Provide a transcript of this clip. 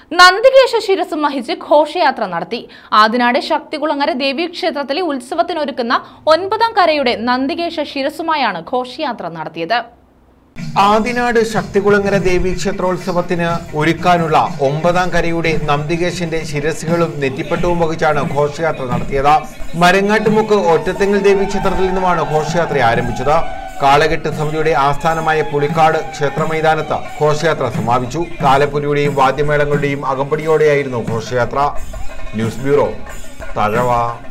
നന്ദികേശ ശിരസും വഹിച്ച് ഘോഷയാത്ര നടത്തി ആദിനാട് ശക്തികുളങ്ങര ദേവീക്ഷേത്രത്തിലെ ഉത്സവത്തിനൊരുക്കുന്ന ഒൻപതാം കരയുടെ നന്ദികേശ ശിരസുമായാണ് ഘോഷയാത്ര നടത്തിയത് ആദിനാട് ശക്തികുളങ്ങര ദേവീ ക്ഷേത്രോത്സവത്തിന് ഒരുക്കാനുള്ള ഒമ്പതാം കരയുടെ നന്ദികേശന്റെ ശിരസുകളും നെറ്റിപ്പട്ടവും വഹിച്ചാണ് ഘോഷയാത്ര നടത്തിയത് മരങ്ങാട്ടുമുക്ക് ഒറ്റത്തെങ്ങൽ ദേവീ ക്ഷേത്രത്തിൽ നിന്നുമാണ് ഘോഷയാത്ര ആരംഭിച്ചത് കാളകെട്ട് സമിതിയുടെ ആസ്ഥാനമായ പുളിക്കാട് ക്ഷേത്ര മൈതാനത്ത് ഘോഷയാത്ര സമാപിച്ചു താലപ്പൊലിയുടെയും വാദ്യമേളങ്ങളുടെയും അകമ്പടിയോടെയായിരുന്നു ഘോഷയാത്ര ന്യൂസ് ബ്യൂറോ തഴവ